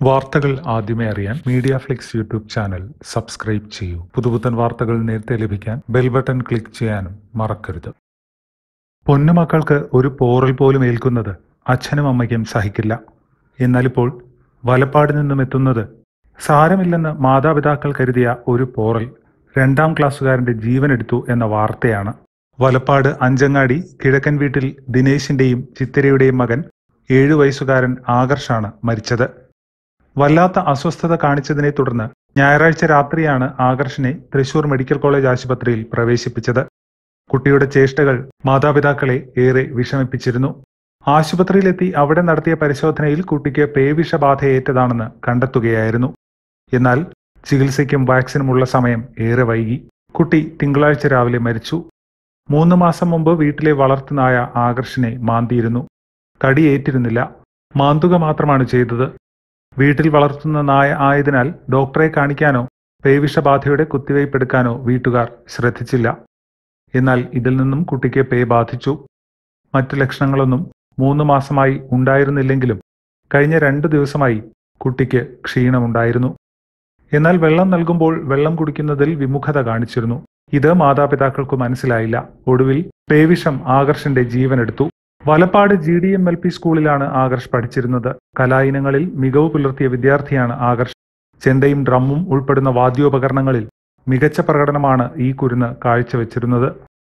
വാർത്തകൾ ആദ്യമേ അറിയാൻ Media Flix YouTube channel subscribe ചെയ്യൂ പുതുപുത്തൻ വാർത്തകൾ നേരത്തെ ലഭിക്കാൻ ബെൽ ബട്ടൺ ക്ലിക്ക് ചെയ്യാനും മറക്കരുത് പൊന്നുമക്കൾക്ക് ഒരു പോറൽ പോലും ഏൽക്കുന്നത് അച്ഛനും അമ്മയ്ക്കും സഹിക്കില്ല എന്നാലിപ്പോൾ വലപ്പാട് നിന്നും എത്തുന്നത് സാരമില്ലെന്ന് മാതാപിതാക്കൾ കരുതിയ ഒരു പോറൽ രണ്ടാം ക്ലാസ്സുകാരന്റെ ജീവനെടുത്തു എന്ന വാർത്തയാണ് വലപ്പാട് അഞ്ചങ്ങാടി കിഴക്കൻ വീട്ടിൽ ദിനേശിന്റെയും ചിത്തിരയുടെയും മകൻ ഏഴു വയസ്സുകാരൻ ആകർഷാണ് മരിച്ചത് വല്ലാത്ത അസ്വസ്ഥത കാണിച്ചതിനെ തുടർന്ന് ഞായറാഴ്ച രാത്രിയാണ് ആകർഷിനെ തൃശൂർ മെഡിക്കൽ കോളേജ് ആശുപത്രിയിൽ പ്രവേശിപ്പിച്ചത് കുട്ടിയുടെ ചേഷ്ടകൾ മാതാപിതാക്കളെ ഏറെ വിഷമിപ്പിച്ചിരുന്നു ആശുപത്രിയിലെത്തി അവിടെ നടത്തിയ പരിശോധനയിൽ കുട്ടിക്ക് പേവിഷബാധയേറ്റതാണെന്ന് കണ്ടെത്തുകയായിരുന്നു എന്നാൽ ചികിത്സയ്ക്കും വാക്സിനുമുള്ള സമയം ഏറെ വൈകി കുട്ടി തിങ്കളാഴ്ച രാവിലെ മരിച്ചു മൂന്ന് മാസം മുമ്പ് വീട്ടിലെ വളർത്തുനായ ആകർഷിനെ മാന്തിയിരുന്നു കടിയേറ്റിരുന്നില്ല മാന്തുക മാത്രമാണ് ചെയ്തത് വീട്ടിൽ വളർത്തുന്ന നായ ആയതിനാൽ ഡോക്ടറെ കാണിക്കാനോ പേവിഷബാധയുടെ കുത്തിവയ്പ്പെടുക്കാനോ വീട്ടുകാർ ശ്രദ്ധിച്ചില്ല എന്നാൽ ഇതിൽ നിന്നും കുട്ടിക്ക് പേ ബാധിച്ചു മറ്റു ലക്ഷണങ്ങളൊന്നും മൂന്ന് മാസമായി ഉണ്ടായിരുന്നില്ലെങ്കിലും കഴിഞ്ഞ രണ്ടു ദിവസമായി കുട്ടിക്ക് ക്ഷീണമുണ്ടായിരുന്നു എന്നാൽ വെള്ളം നൽകുമ്പോൾ വെള്ളം കുടിക്കുന്നതിൽ വിമുഖത കാണിച്ചിരുന്നു ഇത് മാതാപിതാക്കൾക്ക് മനസ്സിലായില്ല ഒടുവിൽ പേവിഷം ആകർഷിന്റെ ജീവനെടുത്തു Valappad G D M L P സ്കൂളിലാണ് ആകർഷ് പഠിച്ചിരുന്നത് കലായിനങ്ങളിൽ മികവ് പുലർത്തിയ വിദ്യാർത്ഥിയാണ് ആകർഷ് ചെണ്ടയും ഡ്രമ്മും ഉൾപ്പെടുന്ന വാദ്യോപകരണങ്ങളിൽ മികച്ച പ്രകടനമാണ് ഈ കുരുന്ന് കാഴ്ചവെച്ചിരുന്നത്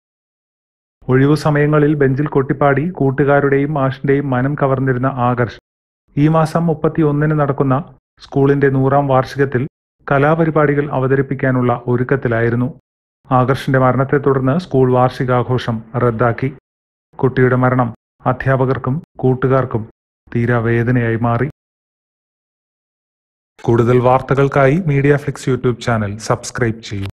ഒഴിവു സമയങ്ങളിൽ ബെഞ്ചിൽ കൊട്ടിപ്പാടി കൂട്ടുകാരുടെയും മാഷിന്റെയും മനം കവർന്നിരുന്ന ആകർഷ് ഈ മാസം മുപ്പത്തി ഒന്നിന് നടക്കുന്ന സ്കൂളിന്റെ നൂറാം വാർഷികത്തിൽ കലാപരിപാടികൾ അവതരിപ്പിക്കാനുള്ള ഒരുക്കത്തിലായിരുന്നു ആകർഷിന്റെ മരണത്തെ തുടർന്ന് സ്കൂൾ വാർഷികാഘോഷം റദ്ദാക്കി കുട്ടിയുടെ മരണം അധ്യാപകർക്കും കൂട്ടുകാർക്കും തീരാ വേദനയായി മാറി കൂടുതൽ വാർത്തകൾക്കായി Media Flix YouTube channel subscribe ചെയ്യൂ